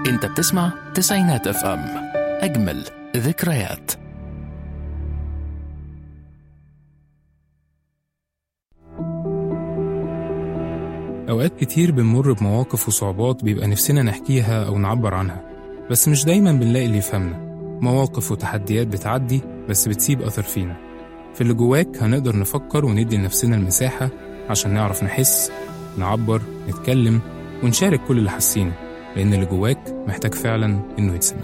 انت بتسمع تسعينات اف ام اجمل ذكريات أوقات كتير بنمر بمواقف وصعوبات بيبقى نفسنا نحكيها أو نعبر عنها بس مش دايما بنلاقي اللي يفهمنا مواقف وتحديات بتعدي بس بتسيب أثر فينا في اللي جواك هنقدر نفكر وندي لنفسنا المساحة عشان نعرف نحس نعبر نتكلم ونشارك كل اللي حاسينه لأن اللي جواك محتاج فعلا إنه يتسمع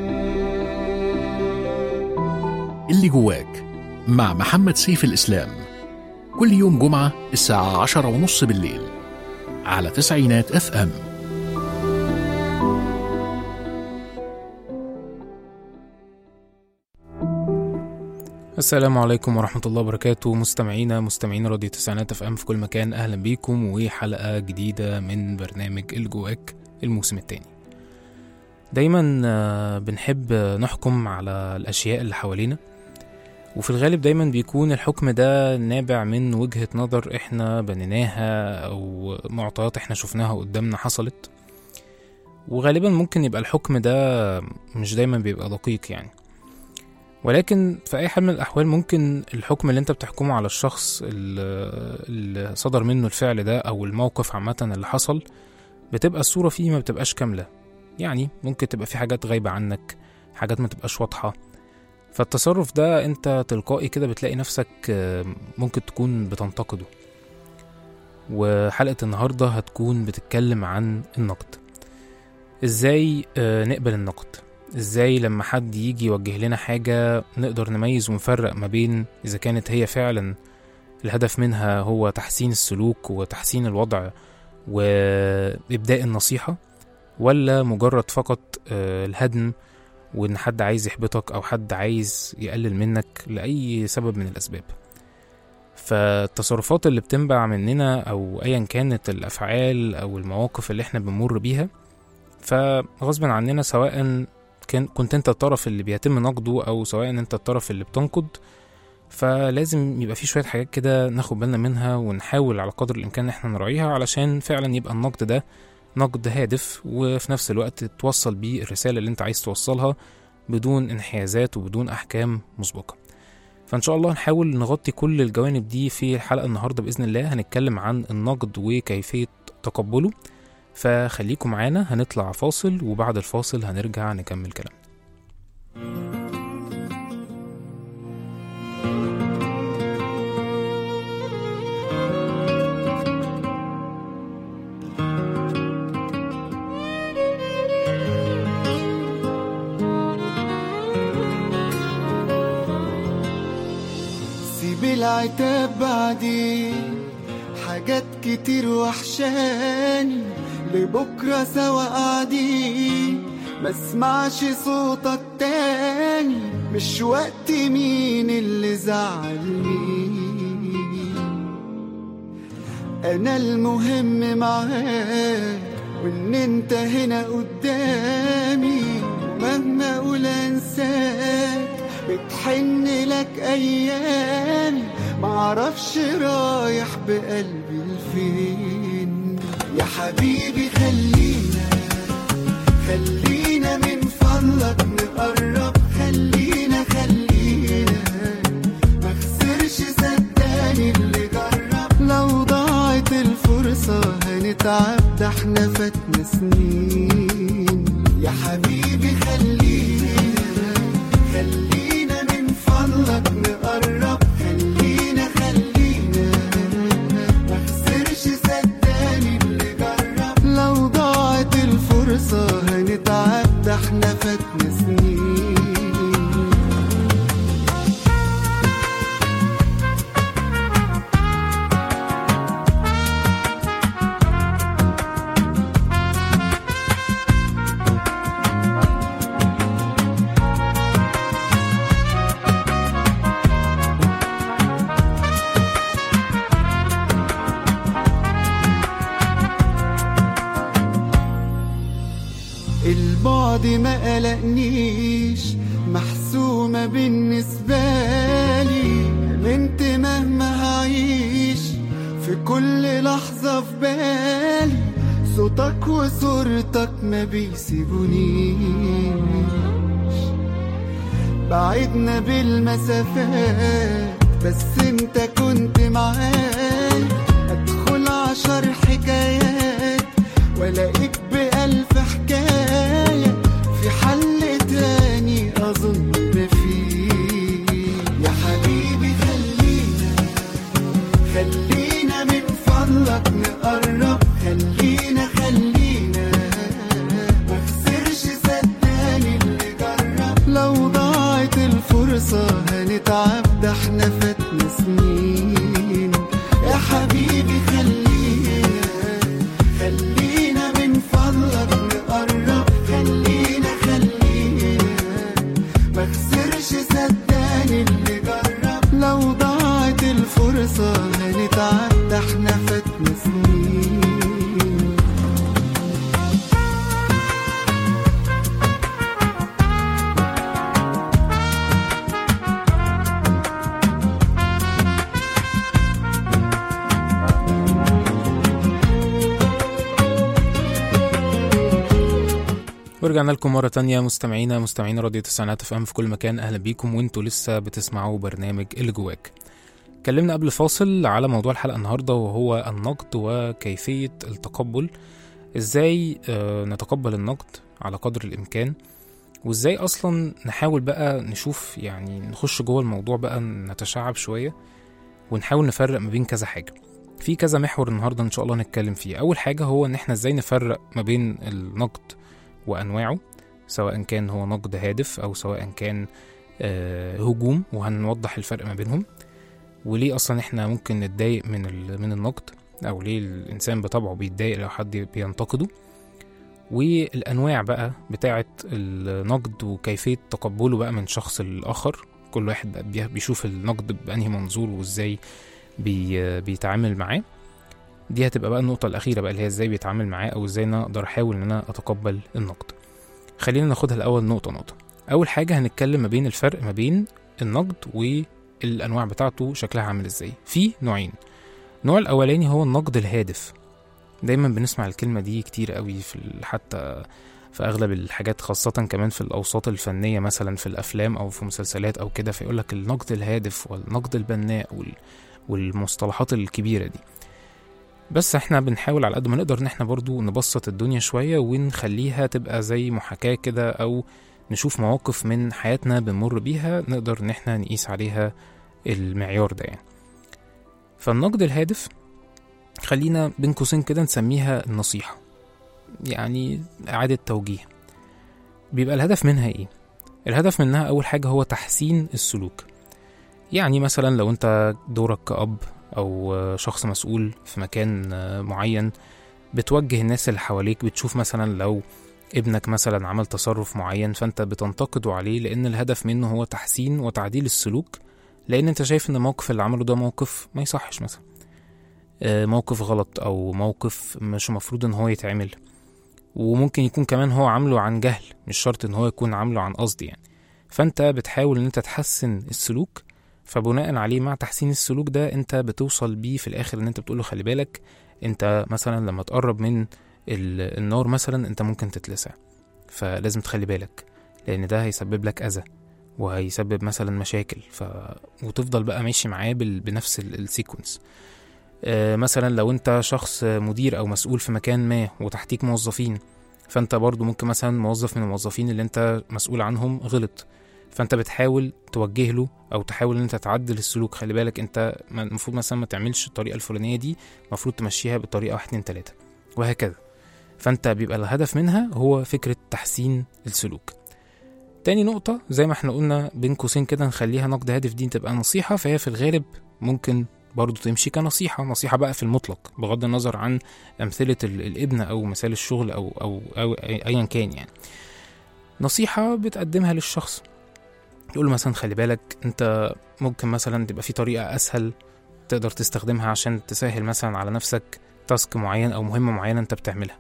اللي جواك مع محمد سيف الإسلام كل يوم جمعة الساعة عشرة ونص بالليل على تسعينات اف ام السلام عليكم ورحمة الله وبركاته مستمعينا مستمعين راديو تسعينات اف ام في كل مكان اهلا بيكم وحلقة جديدة من برنامج الجواك الموسم التاني دايما آه، بنحب نحكم على الاشياء اللي حوالينا وفي الغالب دايما بيكون الحكم ده نابع من وجهة نظر احنا بنيناها او معطيات احنا شفناها قدامنا حصلت وغالبا ممكن يبقى الحكم ده مش دايما بيبقى دقيق يعني ولكن في اي حال من الاحوال ممكن الحكم اللي انت بتحكمه على الشخص اللي اللي صدر منه الفعل ده او الموقف عامه اللي حصل بتبقى الصوره فيه ما بتبقاش كامله يعني ممكن تبقى في حاجات غايبه عنك حاجات ما تبقاش واضحه فالتصرف ده انت تلقائي كده بتلاقي نفسك آه، ممكن تكون بتنتقده وحلقه النهارده هتكون بتتكلم عن النقد ازاي آه، نقبل النقد ازاي لما حد يجي يوجه لنا حاجة نقدر نميز ونفرق ما بين اذا كانت هي فعلا الهدف منها هو تحسين السلوك وتحسين الوضع وابداء النصيحة ولا مجرد فقط آه، الهدم وان حد عايز يحبطك او حد عايز يقلل منك لاي سبب من الاسباب فالتصرفات اللي بتنبع مننا او ايا كانت الافعال او المواقف اللي احنا بنمر بيها فغصب عننا سواء كان كنت انت الطرف اللي بيتم نقده او سواء انت الطرف اللي بتنقد فلازم يبقى في شويه حاجات كده ناخد بالنا منها ونحاول على قدر الامكان ان احنا نراعيها علشان فعلا يبقى النقد ده نقد هادف وفي نفس الوقت توصل بيه الرساله اللي انت عايز توصلها بدون انحيازات وبدون احكام مسبقه فان شاء الله نحاول نغطي كل الجوانب دي في الحلقه النهارده باذن الله هنتكلم عن النقد وكيفيه تقبله فخليكم معانا هنطلع فاصل وبعد الفاصل هنرجع نكمل كلام سيب العتاب بعدين حاجات كتير وحشاني لبكرة سوا قاعدين ما اسمعش صوتك تاني مش وقت مين اللي زعل مين انا المهم معاك وان انت هنا قدامي ومهما اقول انساك بتحن لك ايامي معرفش رايح بقلبي لفين يا حبيبي خلينا خلينا من فضلك نقرب خلينا خلينا ما خسرش صدقني اللي جرب لو ضاعت الفرصة هنتعب ده احنا فاتنا سنين يا حبيبي خلينا خلينا من فضلك نقرب خلينا خلينا ما خسرش صدقني اللي جرب لو ضاعت الفرصة هنتعب ده احنا فاتنا سنين البعد ما قلقنيش محسومة بالنسبة لي امنت مهما هعيش في كل لحظة في بالي صوتك وصورتك ما بيسيبونيش بعدنا بالمسافات بس انت كنت معايا ادخل عشر حكايات والاقيك بألف حكاية في حل تاني اظن مفيش يا حبيبي خلينا خلينا من فضلك نقرب خلينا خلينا ما خسرش صدقني اللي جرب لو ضاعت الفرصة هنتعب ده احنا فاتنا سنين يا حبيبي خلينا خلينا من فضلك نقرب خلينا خلينا ما خسرش صدقني اللي جرب لو ضاعت الفرصة هنتعب ده احنا فاتنا سنين ورجعنا لكم مرة تانية مستمعينا مستمعين راديو تسعينات اف ام في كل مكان اهلا بيكم وانتوا لسه بتسمعوا برنامج اللي جواك اتكلمنا قبل فاصل على موضوع الحلقة النهاردة وهو النقد وكيفية التقبل ازاي آه، نتقبل النقد على قدر الامكان وازاي اصلا نحاول بقى نشوف يعني نخش جوه الموضوع بقى نتشعب شوية ونحاول نفرق ما بين كذا حاجة في كذا محور النهارده ان شاء الله نتكلم فيه اول حاجة هو ان احنا ازاي نفرق ما بين النقد وأنواعه سواء كان هو نقد هادف أو سواء كان آه، هجوم وهنوضح الفرق ما بينهم وليه أصلا إحنا ممكن نتضايق من ال- من النقد أو ليه الإنسان بطبعه بيتضايق لو حد بينتقده والأنواع بقى بتاعة النقد وكيفية تقبله بقى من شخص للآخر كل واحد بقى بي- بيشوف النقد بأنهي منظور وإزاي بي بيتعامل معاه دي هتبقى بقى النقطة الأخيرة بقى اللي هي ازاي بيتعامل معاه أو ازاي أنا أقدر أحاول إن أنا أتقبل النقد. خلينا ناخدها الأول نقطة نقطة. أول حاجة هنتكلم ما بين الفرق ما بين النقد والأنواع بتاعته شكلها عامل ازاي. في نوعين. النوع الأولاني هو النقد الهادف. دايما بنسمع الكلمة دي كتير قوي في ال- حتى في أغلب الحاجات خاصة كمان في الأوساط الفنية مثلا في الأفلام أو في مسلسلات أو كده فيقولك النقد الهادف والنقد البناء وال... والمصطلحات الكبيرة دي. بس احنا بنحاول على قد ما نقدر ان احنا برضو نبسط الدنيا شوية ونخليها تبقى زي محاكاة كده او نشوف مواقف من حياتنا بنمر بيها نقدر ان احنا نقيس عليها المعيار ده يعني فالنقد الهادف خلينا بين قوسين كده نسميها النصيحة يعني إعادة توجيه بيبقى الهدف منها ايه؟ الهدف منها أول حاجة هو تحسين السلوك يعني مثلا لو انت دورك كأب أو شخص مسؤول في مكان معين بتوجه الناس اللي حواليك بتشوف مثلا لو ابنك مثلا عمل تصرف معين فانت بتنتقده عليه لان الهدف منه هو تحسين وتعديل السلوك لان انت شايف ان الموقف اللي عمله ده موقف ما يصحش مثلا آه، موقف غلط او موقف مش مفروض ان هو يتعمل وممكن يكون كمان هو عامله عن جهل مش شرط ان هو يكون عامله عن قصد يعني فانت بتحاول ان انت تحسن السلوك فبناء عليه مع تحسين السلوك ده انت بتوصل بيه في الاخر ان انت بتقوله خلي بالك انت مثلا لما تقرب من ال- النار مثلا انت ممكن تتلسع فلازم تخلي بالك لان ده هيسبب لك اذى وهيسبب مثلا مشاكل ف... وتفضل بقى ماشي معاه بال... بنفس ال- السيكونس آه، مثلا لو انت شخص مدير او مسؤول في مكان ما وتحتيك موظفين فانت برضو ممكن مثلا موظف من الموظفين اللي انت مسؤول عنهم غلط فانت بتحاول توجه له او تحاول ان انت تعدل السلوك خلي بالك انت ما- المفروض مثلا ما تعملش الطريقه الفلانيه دي المفروض تمشيها بالطريقه واحد اتنين تلاته وهكذا فانت بيبقى الهدف منها هو فكره تحسين السلوك تاني نقطة زي ما احنا قلنا بين قوسين كده نخليها نقد هادف دي تبقى نصيحة فهي في الغالب ممكن برضو تمشي كنصيحة نصيحة بقى في المطلق بغض النظر عن أمثلة ال- الابن أو مثال الشغل أو أو أو أي- أيا كان يعني نصيحة بتقدمها للشخص تقول له مثلا خلي بالك انت ممكن مثلا تبقى في طريقة أسهل تقدر تستخدمها عشان تسهل مثلا على نفسك تاسك معين أو مهمة معينة انت بتعملها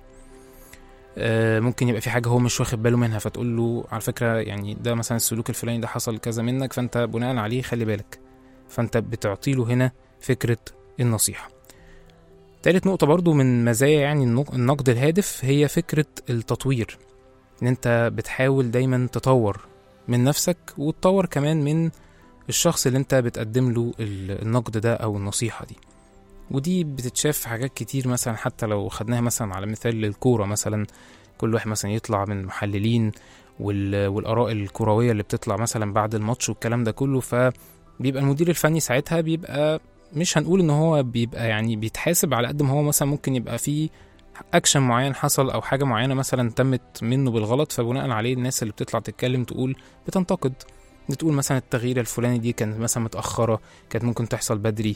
آه، ممكن يبقى في حاجة هو مش واخد باله منها فتقول له على فكرة يعني ده مثلا السلوك الفلاني ده حصل كذا منك فانت بناء عليه خلي بالك فانت بتعطي له هنا فكرة النصيحة تالت نقطة برضو من مزايا يعني النق- النقد الهادف هي فكرة التطوير ان انت بتحاول دايما تطور من نفسك وتطور كمان من الشخص اللي انت بتقدم له ال- النقد ده او النصيحة دي ودي بتتشاف في حاجات كتير مثلا حتى لو خدناها مثلا على مثال للكورة مثلا كل واحد مثلا يطلع من المحللين وال- والآراء الكروية اللي بتطلع مثلا بعد الماتش والكلام ده كله فبيبقى المدير الفني ساعتها بيبقى مش هنقول ان هو بيبقى يعني بيتحاسب على قد ما هو مثلا ممكن يبقى فيه اكشن معين حصل او حاجه معينه مثلا تمت منه بالغلط فبناء عليه الناس اللي بتطلع تتكلم تقول بتنتقد بتقول مثلا التغيير الفلاني دي كانت مثلا متاخره كانت ممكن تحصل بدري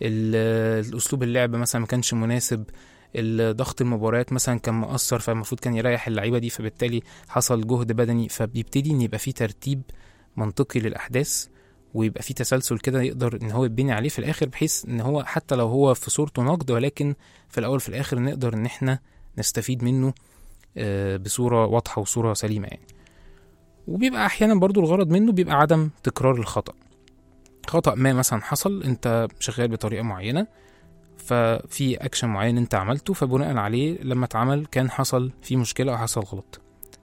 ال- الاسلوب اللعب مثلا ما كانش مناسب ال- ضغط المباريات مثلا كان مؤثر فالمفروض كان يريح اللعيبه دي فبالتالي حصل جهد بدني فبيبتدي ان يبقى في ترتيب منطقي للاحداث ويبقى في تسلسل كده يقدر ان هو يبني عليه في الاخر بحيث ان هو حتى لو هو في صورته نقد ولكن في الاول في الاخر نقدر ان احنا نستفيد منه آه، بصوره واضحه وصوره سليمه يعني وبيبقى احيانا برضو الغرض منه بيبقى عدم تكرار الخطا خطا ما مثلا حصل انت شغال بطريقه معينه ففي اكشن معين انت عملته فبناء عليه لما اتعمل كان حصل فيه مشكله او حصل غلط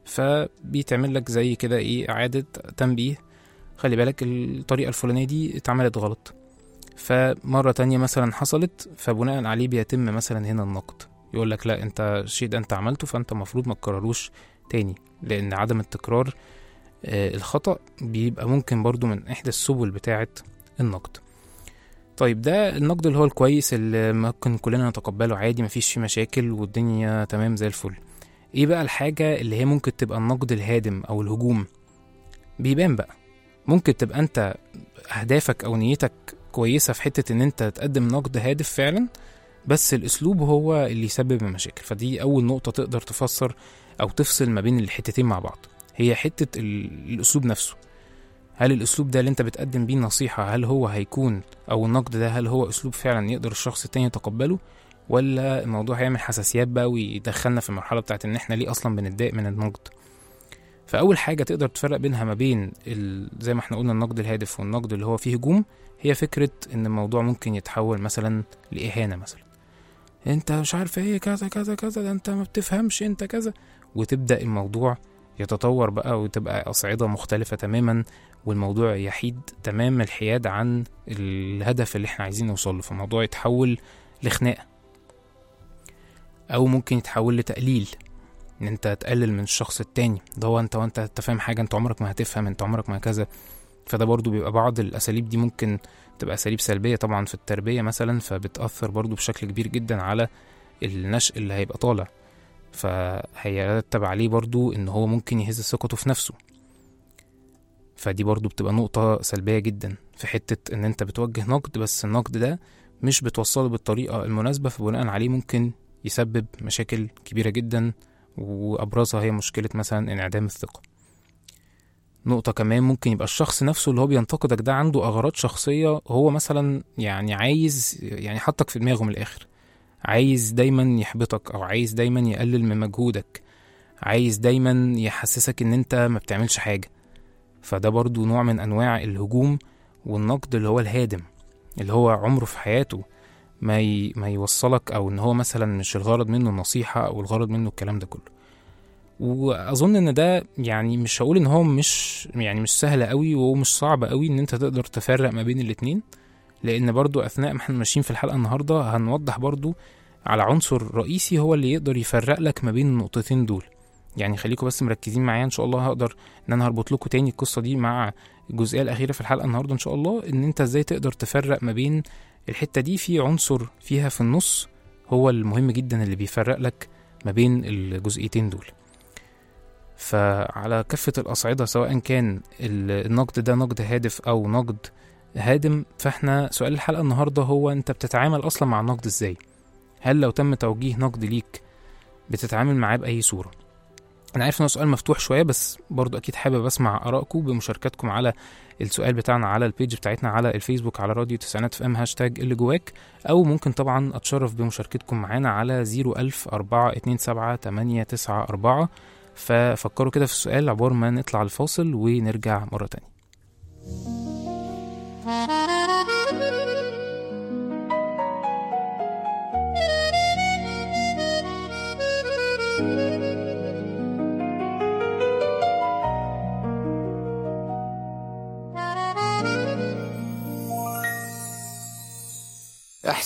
فبيتعمل لك زي كده ايه اعاده تنبيه خلي بالك الطريقه الفلانيه دي اتعملت غلط فمره تانية مثلا حصلت فبناء عليه بيتم مثلا هنا النقد يقول لك لا انت الشيء ده انت عملته فانت المفروض ما تكرروش تاني لان عدم التكرار آه، الخطأ بيبقى ممكن برضو من احدى السبل بتاعه النقد طيب ده النقد اللي هو الكويس اللي ممكن كلنا نتقبله عادي مفيش فيه مشاكل والدنيا تمام زي الفل ايه بقى الحاجة اللي هي ممكن تبقى النقد الهادم او الهجوم بيبان بقى ممكن تبقى انت اهدافك او نيتك كويسة في حتة ان انت تقدم نقد هادف فعلا بس الاسلوب هو اللي يسبب المشاكل فدي اول نقطة تقدر تفسر او تفصل ما بين الحتتين مع بعض هي حتة ال- الاسلوب نفسه هل الاسلوب ده اللي انت بتقدم بيه نصيحة هل هو هيكون او النقد ده هل هو اسلوب فعلا يقدر الشخص التاني يتقبله ولا الموضوع هيعمل حساسيات بقى ويدخلنا في المرحلة بتاعت ان احنا ليه اصلا بنتضايق من النقد فاول حاجة تقدر تفرق بينها ما بين ال... زي ما احنا قلنا النقد الهادف والنقد اللي هو فيه هجوم هي فكرة ان الموضوع ممكن يتحول مثلا لإهانة مثلا انت مش عارف ايه كذا كذا كذا ده انت ما بتفهمش انت كذا وتبدأ الموضوع يتطور بقى وتبقى أصعدة مختلفة تماما والموضوع يحيد تمام الحياد عن الهدف اللي احنا عايزين نوصل له فالموضوع يتحول لخناقة أو ممكن يتحول لتقليل إن أنت تقلل من الشخص التاني ده هو أنت وأنت أنت فاهم حاجة أنت عمرك ما هتفهم أنت عمرك ما كذا فده برضو بيبقى بعض الأساليب دي ممكن تبقى أساليب سلبية طبعا في التربية مثلا فبتأثر برضو بشكل كبير جدا على النشء اللي هيبقى طالع فهيرتب عليه برضو ان هو ممكن يهز ثقته في نفسه فدي برضو بتبقى نقطة سلبية جدا في حتة ان انت بتوجه نقد بس النقد ده مش بتوصله بالطريقة المناسبة فبناء عليه ممكن يسبب مشاكل كبيرة جدا وأبرزها هي مشكلة مثلا انعدام الثقة نقطة كمان ممكن يبقى الشخص نفسه اللي هو بينتقدك ده عنده أغراض شخصية هو مثلا يعني عايز يعني حطك في دماغه من الآخر عايز دايما يحبطك او عايز دايما يقلل من مجهودك عايز دايما يحسسك ان انت ما بتعملش حاجة فده برضو نوع من انواع الهجوم والنقد اللي هو الهادم اللي هو عمره في حياته ما ي... ما يوصلك او ان هو مثلا مش الغرض منه النصيحة او الغرض منه الكلام ده كله واظن ان ده يعني مش هقول ان هو مش يعني مش سهل قوي ومش صعب قوي ان انت تقدر تفرق ما بين الاتنين لان برضو اثناء ما احنا ماشيين في الحلقه النهارده هنوضح برضو على عنصر رئيسي هو اللي يقدر يفرق لك ما بين النقطتين دول يعني خليكم بس مركزين معايا ان شاء الله هقدر ان انا هربط لكم تاني القصه دي مع الجزئيه الاخيره في الحلقه النهارده ان شاء الله ان انت ازاي تقدر تفرق ما بين الحته دي في عنصر فيها في النص هو المهم جدا اللي بيفرق لك ما بين الجزئيتين دول فعلى كافة الأصعدة سواء كان ال- النقد ده نقد هادف أو نقد هادم فاحنا سؤال الحلقة النهاردة هو انت بتتعامل اصلا مع النقد ازاي هل لو تم توجيه نقد ليك بتتعامل معاه بأي صورة انا عارف انه سؤال مفتوح شوية بس برضو اكيد حابب اسمع ارائكم بمشاركاتكم على السؤال بتاعنا على البيج بتاعتنا على الفيسبوك على راديو تسعينات في ام هاشتاج اللي جواك او ممكن طبعا اتشرف بمشاركتكم معانا على 01000 427 894 ففكروا كده في السؤال عبار ما نطلع الفاصل ونرجع مرة تانية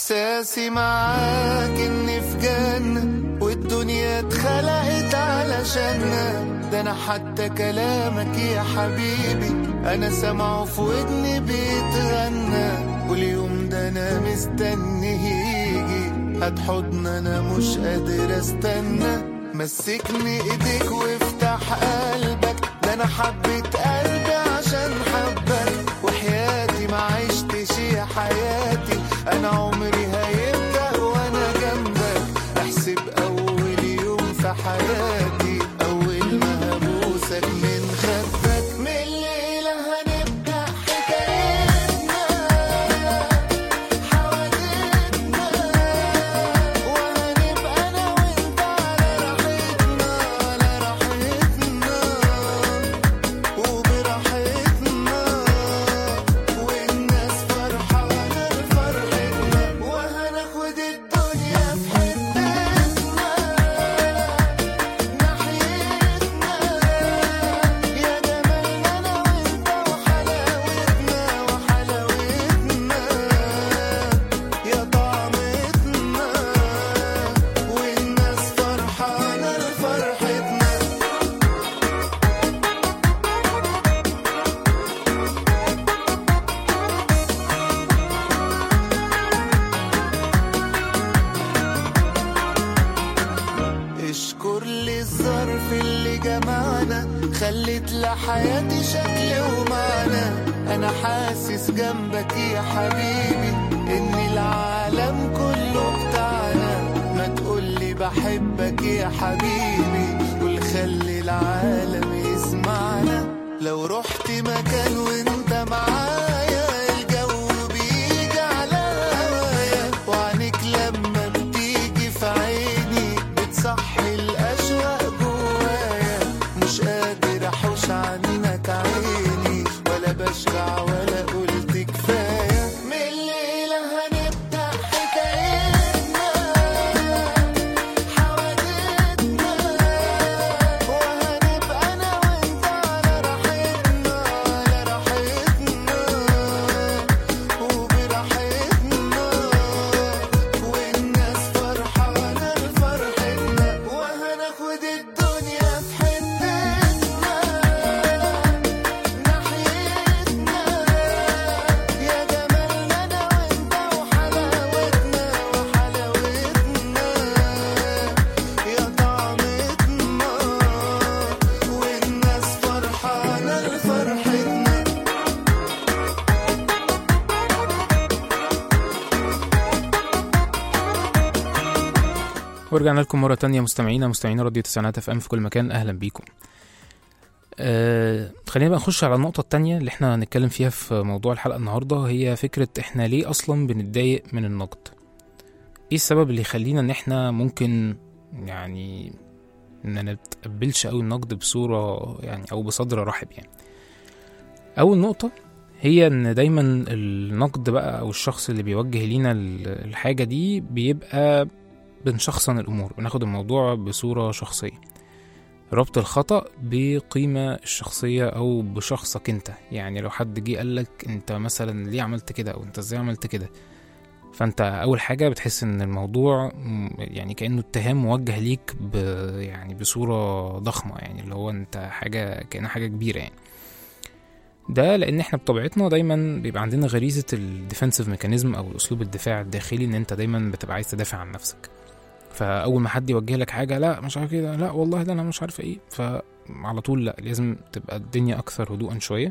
احساسي معاك اني في جنة والدنيا اتخلقت علشاننا ده انا حتى كلامك يا حبيبي انا سامعه في ودني بيتغنى واليوم ده انا مستني يجي هات حضن انا مش قادر استنى مسكني ايديك وافتح قلبك ده انا حبيت قلبي عشان حبك وحياتي ما عشتش يا حياتي انا عمري هيبدأ وانا جنبك احسب اول يوم في حياتي اول ما هبوسك من خدك من الليلة هنبدأ حكايتنا حوادثنا وهنبقى انا وانت على راحتنا على راحتنا وبراحتنا والناس فرحانة لفرحتنا وهناخد الدنيا في حتتنا ناحيتنا يا جمالنا انا وانت وحلاوتنا وحلاوتنا يا طعمتنا والناس فرحانة لفرحتنا اشكر لي الظرف اللي جمعنا خلت لحياتي شكل ومعنى انا حاسس جنبك يا حبيبي ان العالم كله بتاعنا ما تقولي بحبك يا حبيبي والخلي العالم يسمعنا لو رحت مكان وانت معايا الجو بيجي على هوايا وعنيك لما بتيجي في عيني بتصحي الأشواق جوايا مش قادر أحوش عنك عيني ولا بشبع ولا قلت كفاية من الليلة هنبدأ حكايتنا حوادثنا وهنبقى أنا وأنت على راحتنا على راحتنا وبراحتنا والناس فرحانة لفرحتنا وهناخد الدنيا في حتتنا ناحيتنا يا جمالنا انا وانت وحلاوتنا وحلاوتنا يا طعمتنا والناس فرحانة لفرحتنا ورجعنا لكم مرة تانية مستمعينا مستمعين راديو تسعينات اف ام في كل مكان اهلا بيكم. آه خلينا بقى نخش على النقطة التانية اللي احنا هنتكلم فيها في موضوع الحلقة النهاردة هي فكرة احنا ليه اصلا بنتضايق من النقد؟ ايه السبب اللي يخلينا ان احنا ممكن يعني ما نتقبلش قوي النقد بصورة يعني او بصدر رحب يعني. اول نقطة هي ان دايما النقد بقى او الشخص اللي بيوجه لينا ال- الحاجة دي بيبقى بنشخصن الأمور بناخد الموضوع بصورة شخصية ربط الخطأ بقيمة الشخصية أو بشخصك أنت يعني لو حد جه قالك أنت مثلا ليه عملت كده أو أنت إزاي عملت كده فأنت أول حاجة بتحس إن الموضوع م- يعني كأنه اتهام موجه ليك ب يعني بصورة ضخمة يعني اللي هو أنت حاجة كأنها حاجة كبيرة يعني ده لان احنا بطبيعتنا دايما بيبقى عندنا غريزه الديفنسيف ميكانيزم او الاسلوب الدفاع الداخلي ان انت دايما بتبقى عايز تدافع عن نفسك فاول ما حد يوجه لك حاجه لا مش عارف كده لا والله ده انا مش عارف ايه فعلى طول لا لازم تبقى الدنيا اكثر هدوءا شويه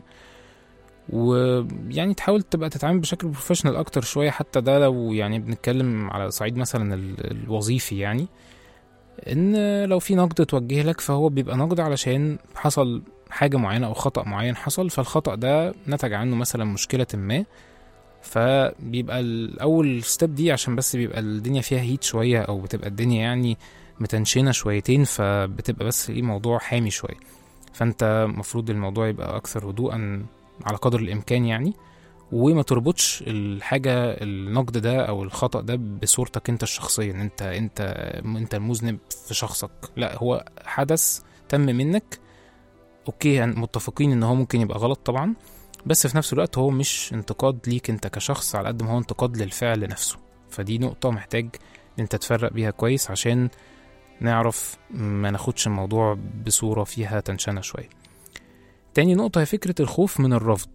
ويعني تحاول تبقى تتعامل بشكل بروفيشنال اكتر شويه حتى ده لو يعني بنتكلم على صعيد مثلا ال- الوظيفي يعني ان لو في نقد توجه لك فهو بيبقى نقد علشان حصل حاجه معينه او خطا معين حصل فالخطا ده نتج عنه مثلا مشكله ما فبيبقى الاول ستيب دي عشان بس بيبقى الدنيا فيها هيت شويه او بتبقى الدنيا يعني متنشنه شويتين فبتبقى بس ايه موضوع حامي شويه فانت المفروض الموضوع يبقى اكثر هدوءا على قدر الامكان يعني وما تربطش الحاجه النقد ده او الخطا ده بصورتك انت الشخصيه ان انت انت انت المذنب في شخصك لا هو حدث تم منك اوكي هن- متفقين ان هو ممكن يبقى غلط طبعا بس في نفس الوقت هو مش انتقاد ليك انت كشخص على قد ما هو انتقاد للفعل نفسه فدي نقطة محتاج إن انت تفرق بيها كويس عشان نعرف ما ناخدش الموضوع بصورة فيها تنشنة شوية تاني نقطة هي فكرة الخوف من الرفض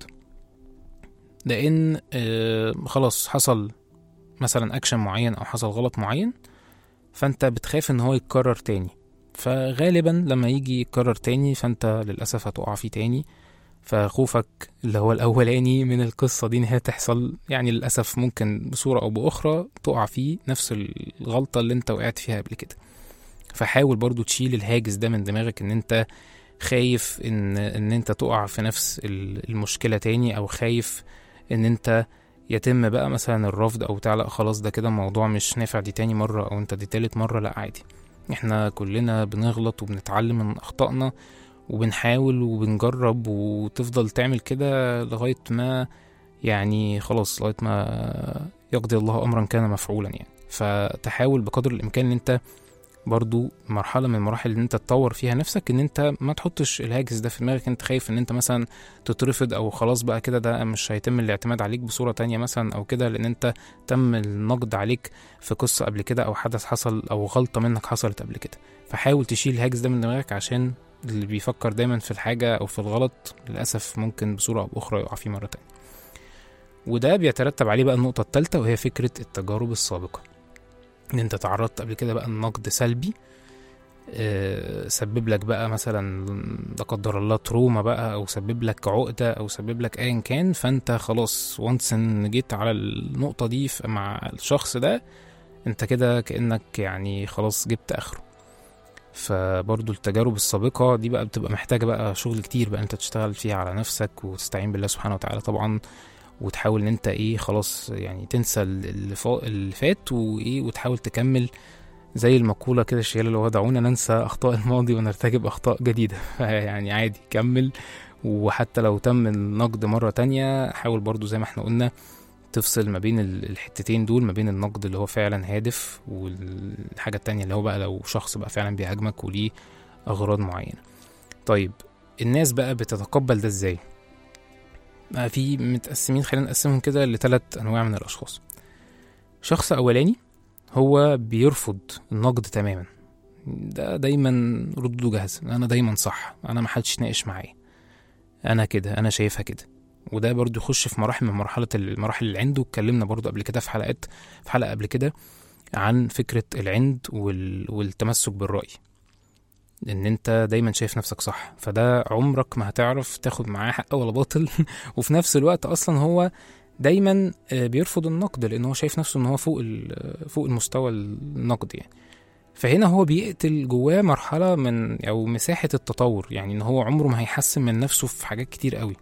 لأن آه خلاص حصل مثلا أكشن معين أو حصل غلط معين فأنت بتخاف إن هو يتكرر تاني فغالبا لما يجي يتكرر تاني فأنت للأسف هتقع فيه تاني فخوفك اللي هو الأولاني من القصة دي إن هي تحصل يعني للأسف ممكن بصورة أو بأخرى تقع فيه نفس الغلطة اللي أنت وقعت فيها قبل كده فحاول برضو تشيل الهاجس ده من دماغك إن أنت خايف إن إن أنت تقع في نفس المشكلة تاني أو خايف إن أنت يتم بقى مثلا الرفض أو بتاع لأ خلاص ده كده الموضوع مش نافع دي تاني مرة أو أنت دي تالت مرة لأ عادي احنا كلنا بنغلط وبنتعلم من أخطائنا وبنحاول وبنجرب وتفضل تعمل كده لغاية ما يعني خلاص لغاية ما يقضي الله أمرا كان مفعولا يعني فتحاول بقدر الإمكان إن أنت برضو مرحلة من المراحل اللي انت تطور فيها نفسك ان انت ما تحطش الهاجس ده في دماغك انت خايف ان انت مثلا تترفض او خلاص بقى كده ده مش هيتم الاعتماد عليك بصورة تانية مثلا او كده لان انت تم النقد عليك في قصة قبل كده او حدث حصل او غلطة منك حصلت قبل كده فحاول تشيل الهاجس ده من دماغك عشان اللي بيفكر دايما في الحاجة او في الغلط للأسف ممكن بصورة او بأخرى يقع فيه مرة تانية وده بيترتب عليه بقى النقطة التالتة وهي فكرة التجارب السابقة ان انت تعرضت قبل كده بقى النقد سلبي أه سبب لك بقى مثلا لا قدر الله تروما بقى او سبب لك عقده او سبب لك ايا كان فانت خلاص وانس ان جيت على النقطه دي مع الشخص ده انت كده كانك يعني خلاص جبت اخره فبرضو التجارب السابقة دي بقى بتبقى محتاجة بقى شغل كتير بقى انت تشتغل فيها على نفسك وتستعين بالله سبحانه وتعالى طبعا وتحاول ان انت ايه خلاص يعني تنسى اللي, اللي فات وايه وتحاول تكمل زي المقولة كده الشيال اللي هو دعونا ننسى أخطاء الماضي ونرتكب أخطاء جديدة يعني عادي كمل وحتى لو تم النقد مرة تانية حاول برضو زي ما احنا قلنا تفصل ما بين الحتتين دول ما بين النقد اللي هو فعلا هادف والحاجة التانية اللي هو بقى لو شخص بقى فعلا بيهاجمك وليه أغراض معينة طيب الناس بقى بتتقبل ده ازاي في متقسمين خلينا نقسمهم كده لثلاث انواع من الاشخاص شخص اولاني هو بيرفض النقد تماما ده دايما ردوده جاهزة انا دايما صح انا محدش ناقش معايا انا كده انا شايفها كده وده برضو يخش في مراحل من مرحلة المراحل اللي عنده اتكلمنا برضو قبل كده في حلقات في حلقة قبل كده عن فكرة العند وال... والتمسك بالرأي ان انت دايما شايف نفسك صح فده عمرك ما هتعرف تاخد معاه حق ولا باطل وفي نفس الوقت اصلا هو دايما بيرفض النقد لان هو شايف نفسه ان هو فوق فوق المستوى النقد يعني فهنا هو بيقتل جواه مرحله من او مساحه التطور يعني ان هو عمره ما هيحسن من نفسه في حاجات كتير قوي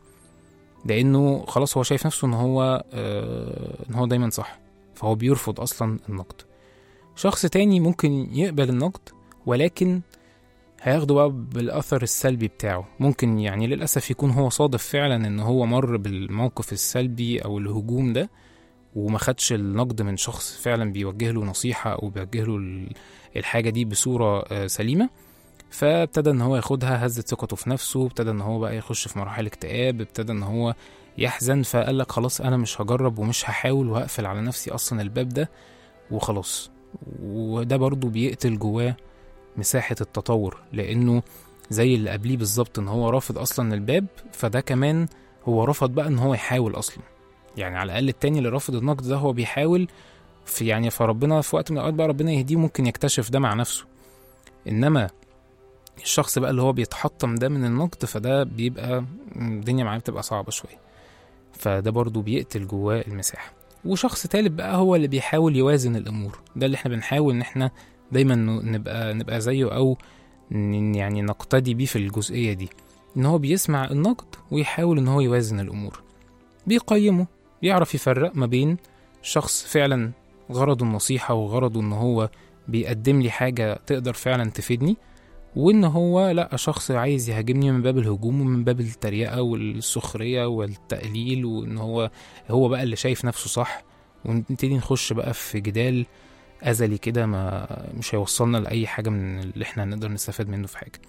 لانه خلاص هو شايف نفسه ان هو ان هو دايما صح فهو بيرفض اصلا النقد شخص تاني ممكن يقبل النقد ولكن هياخده بقى بالأثر السلبي بتاعه ممكن يعني للأسف يكون هو صادف فعلا إن هو مر بالموقف السلبي أو الهجوم ده وما خدش النقد من شخص فعلا بيوجه له نصيحة أو بيوجه له الحاجة دي بصورة سليمة فابتدى ان هو ياخدها هزت ثقته في نفسه ابتدى ان هو بقى يخش في مراحل اكتئاب ابتدى ان هو يحزن فقال لك خلاص انا مش هجرب ومش هحاول وهقفل على نفسي اصلا الباب ده وخلاص وده برضو بيقتل جواه مساحة التطور لأنه زي اللي قبليه بالظبط إن هو رافض أصلا الباب فده كمان هو رفض بقى إن هو يحاول أصلا يعني على الأقل التاني اللي رافض النقد ده هو بيحاول في يعني فربنا في وقت من الأوقات بقى ربنا يهديه ممكن يكتشف ده مع نفسه إنما الشخص بقى اللي هو بيتحطم ده من النقد فده بيبقى الدنيا معاه بتبقى صعبة شوية فده برضو بيقتل جواه المساحة وشخص تالت بقى هو اللي بيحاول يوازن الأمور ده اللي احنا بنحاول إن احنا دايما نبقى نبقى زيه او يعني نقتدي بيه في الجزئيه دي ان هو بيسمع النقد ويحاول ان هو يوازن الامور بيقيمه يعرف يفرق ما بين شخص فعلا غرضه النصيحة وغرضه ان هو بيقدم لي حاجة تقدر فعلا تفيدني وان هو لا شخص عايز يهاجمني من باب الهجوم ومن باب التريقة والسخرية والتقليل وان هو هو بقى اللي شايف نفسه صح ونبتدي نخش بقى في جدال أزلي كده ما مش هيوصلنا لأي حاجة من اللي احنا نقدر نستفاد منه في حاجة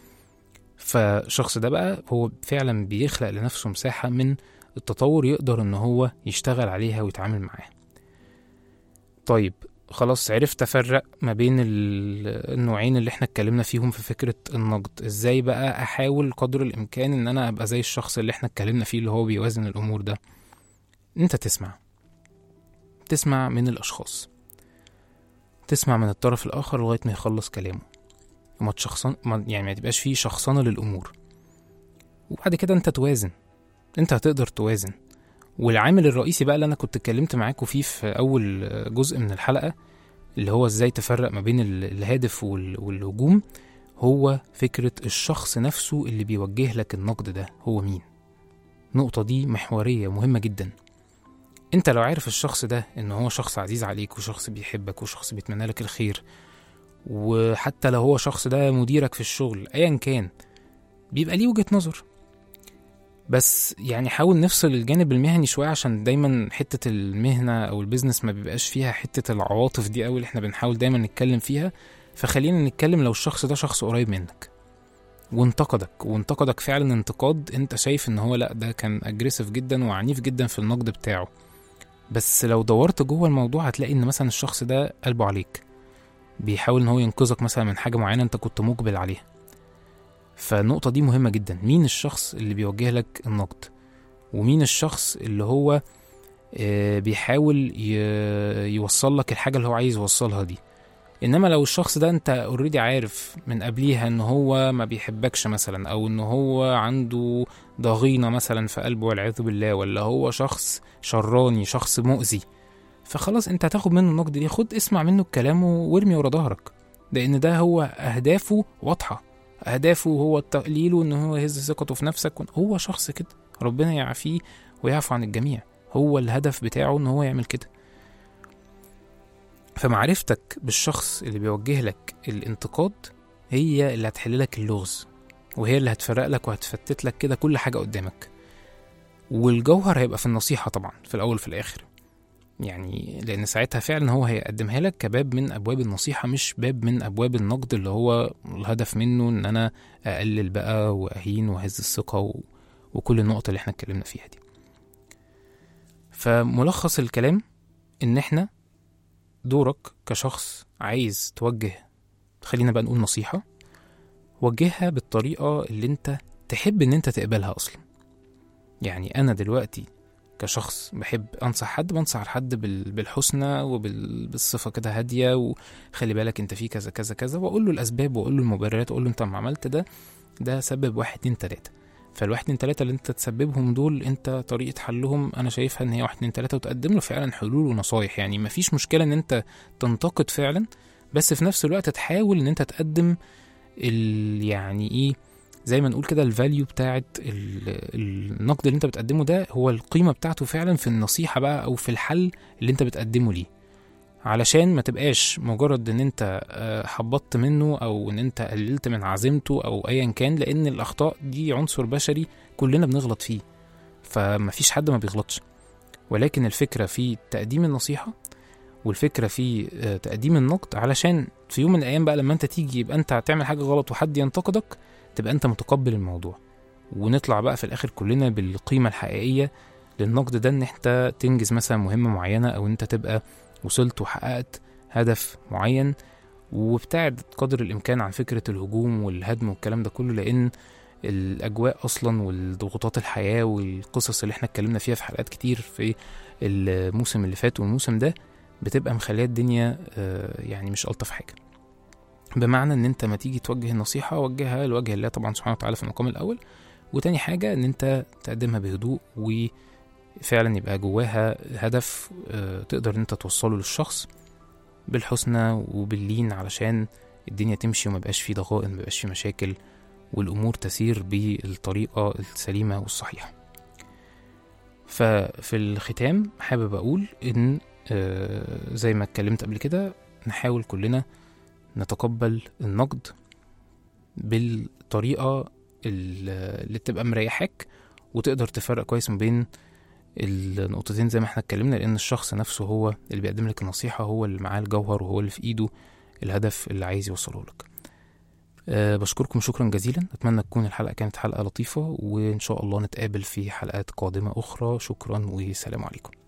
فالشخص ده بقى هو فعلا بيخلق لنفسه مساحة من التطور يقدر ان هو يشتغل عليها ويتعامل معاها طيب خلاص عرفت افرق ما بين ال- النوعين اللي احنا اتكلمنا فيهم في فكرة النقد ازاي بقى احاول قدر الامكان ان انا ابقى زي الشخص اللي احنا اتكلمنا فيه اللي هو بيوازن الامور ده انت تسمع تسمع من الاشخاص تسمع من الطرف الاخر لغاية ما يخلص كلامه وما تشخصن ما يعني ما تبقاش فيه شخصنة للامور وبعد كده انت توازن انت هتقدر توازن والعامل الرئيسي بقى اللي انا كنت اتكلمت معاكم فيه في اول جزء من الحلقه اللي هو ازاي تفرق ما بين ال- الهادف وال- والهجوم هو فكره الشخص نفسه اللي بيوجه لك النقد ده هو مين النقطه دي محوريه مهمه جدا انت لو عارف الشخص ده ان هو شخص عزيز عليك وشخص بيحبك وشخص بيتمنى لك الخير وحتى لو هو شخص ده مديرك في الشغل ايا كان بيبقى ليه وجهه نظر بس يعني حاول نفصل الجانب المهني شوية عشان دايما حتة المهنة أو البيزنس ما بيبقاش فيها حتة العواطف دي أوي اللي احنا بنحاول دايما نتكلم فيها فخلينا نتكلم لو الشخص ده شخص قريب منك وانتقدك وانتقدك فعلا انتقاد انت شايف ان هو لا ده كان اجريسيف جدا وعنيف جدا في النقد بتاعه بس لو دورت جوه الموضوع هتلاقي ان مثلا الشخص ده قلبه عليك بيحاول ان هو ينقذك مثلا من حاجة معينة انت كنت مقبل عليها فالنقطة دي مهمة جدا مين الشخص اللي بيوجه لك النقد ومين الشخص اللي هو آه، بيحاول ي- يوصل لك الحاجة اللي هو عايز يوصلها دي انما لو الشخص ده انت اوريدي عارف من قبليها ان هو ما بيحبكش مثلا او ان هو عنده ضغينة مثلا في قلبه والعياذ بالله ولا هو شخص شراني شخص مؤذي فخلاص انت هتاخد منه النقد دي خد اسمع منه الكلام وارمي ورا ظهرك لان ده هو اهدافه واضحه اهدافه هو التقليل وان هو يهز ثقته في نفسك هو شخص كده ربنا يعافيه ويعفو عن الجميع هو الهدف بتاعه ان هو يعمل كده فمعرفتك بالشخص اللي بيوجه لك الانتقاد هي اللي هتحل لك اللغز وهي اللي هتفرق لك وهتفتت لك كده كل حاجة قدامك والجوهر هيبقى في النصيحة طبعا في الأول وفي الآخر يعني لأن ساعتها فعلا هو هيقدمها لك كباب من أبواب النصيحة مش باب من أبواب النقد اللي هو الهدف منه إن أنا أقلل بقى وأهين وأهز الثقة و... وكل النقط اللي احنا اتكلمنا فيها دي فملخص الكلام إن احنا دورك كشخص عايز توجه خلينا بقى نقول نصيحة وجهها بالطريقة اللي انت تحب ان انت تقبلها اصلا يعني انا دلوقتي كشخص بحب انصح حد بنصح حد بال- بالحسنى وبالصفة كده هادية وخلي بالك انت في كذا كذا كذا واقول له الاسباب واقول له المبررات واقول له انت لما عملت ده ده سبب واحد اتنين تلاتة فالواحد اتنين تلاتة اللي انت تسببهم دول انت طريقة حلهم انا شايفها ان هي واحد اتنين تلاتة وتقدم له فعلا حلول ونصايح يعني مفيش مشكلة ان انت تنتقد فعلا بس في نفس الوقت تحاول ان انت تقدم ال يعني ايه زي ما نقول كده الفاليو بتاعت ال- النقد اللي انت بتقدمه ده هو القيمة بتاعته فعلا في النصيحة بقى او في الحل اللي انت بتقدمه ليه علشان ما تبقاش مجرد ان انت آه، حبطت منه او ان انت قللت من عزيمته او ايا كان لان الاخطاء دي عنصر بشري كلنا بنغلط فيه فمفيش حد ما بيغلطش ولكن الفكرة في تقديم النصيحة والفكرة في آه، تقديم النقد علشان في يوم من الأيام بقى لما أنت تيجي يبقى أنت هتعمل حاجة غلط وحد ينتقدك تبقى أنت متقبل الموضوع ونطلع بقى في الآخر كلنا بالقيمة الحقيقية للنقد ده إن أنت تنجز مثلا مهمة معينة أو أنت تبقى وصلت وحققت هدف معين وابتعد قدر الإمكان عن فكرة الهجوم والهدم والكلام ده كله لأن الأجواء أصلا والضغوطات الحياة والقصص اللي احنا اتكلمنا فيها في حلقات كتير في الموسم اللي فات والموسم ده بتبقى مخليه الدنيا آه، يعني مش ألطف حاجة بمعنى ان انت ما تيجي توجه النصيحة وجهها لوجه الله طبعا سبحانه وتعالى في المقام الأول وتاني حاجة ان انت تقدمها بهدوء وفعلا يبقى جواها هدف آه، تقدر ان انت توصله للشخص بالحسنى وباللين علشان الدنيا تمشي وما يبقاش فيه ضغائن ما يبقاش فيه مشاكل والأمور تسير بالطريقة السليمة والصحيحة ففي الختام حابب أقول إن آه، زي ما اتكلمت قبل كده نحاول كلنا نتقبل النقد بالطريقة ال- اللي تبقى مريحاك وتقدر تفرق كويس ما بين النقطتين زي ما احنا اتكلمنا لأن الشخص نفسه هو اللي بيقدم لك النصيحة هو اللي معاه الجوهر وهو اللي في إيده الهدف اللي عايز يوصله لك أه بشكركم شكرا جزيلا أتمنى تكون الحلقة كانت حلقة لطيفة وإن شاء الله نتقابل في حلقات قادمة أخرى شكرا والسلام عليكم